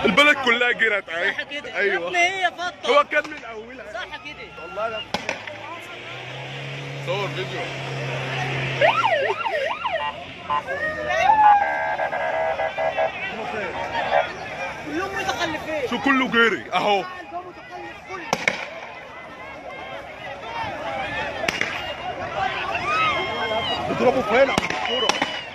البلد كلها جرت اهي صح كده يا ايوه ابني هي فضه هو كان من اولها صح كده والله لا صور فيديو كلهم متخلفين شو كله جري اهو ده متخلف كله بيضربوا فين على الكوره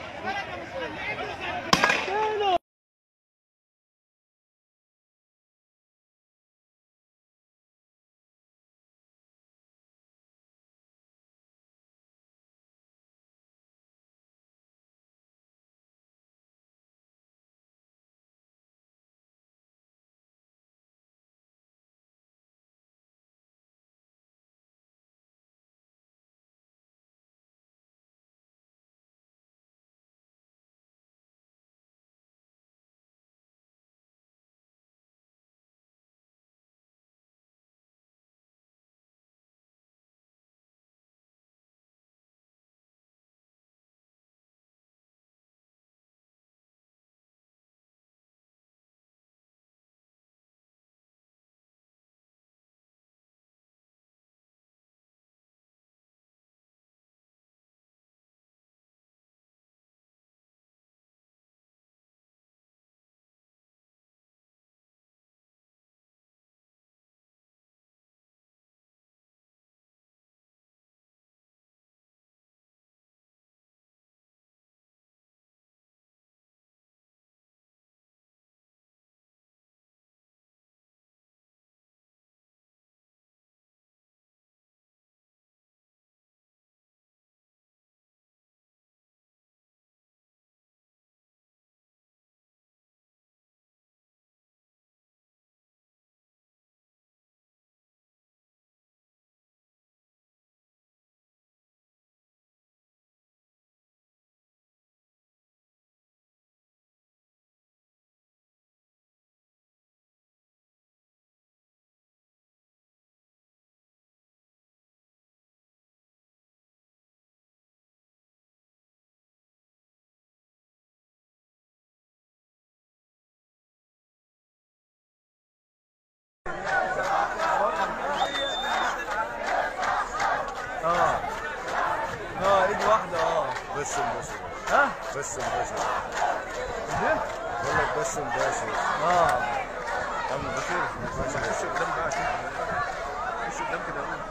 اه ايد واحدة اه بسم بسم ها؟ بسم بسم ايه؟ بقول لك بسم بسم اه عم بشير خش قدام بقى شوف خش قدام كده قول.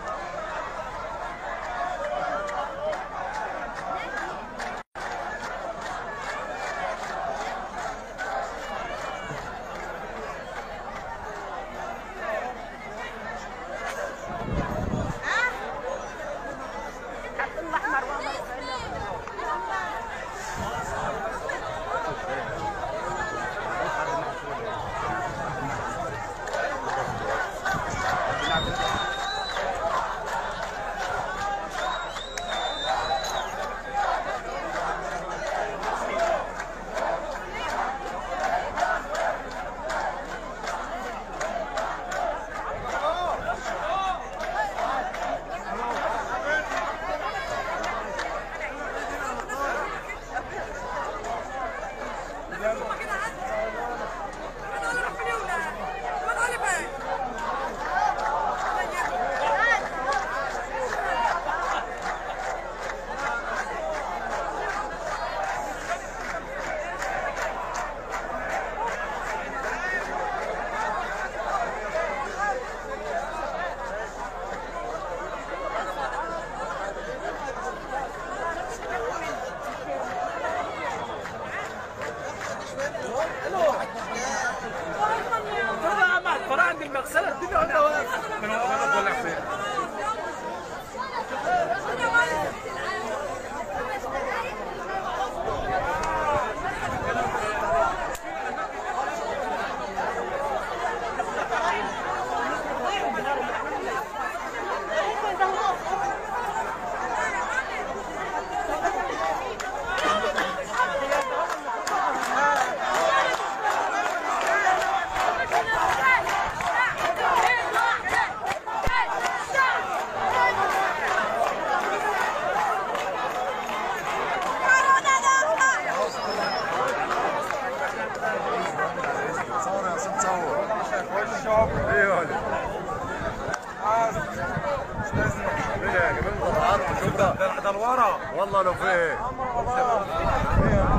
Yeah. شبرا ايه ولا استاذنا ايه يا جماعه مطلعات وشبرا ده ده الورا والله لو في عمرو رمضان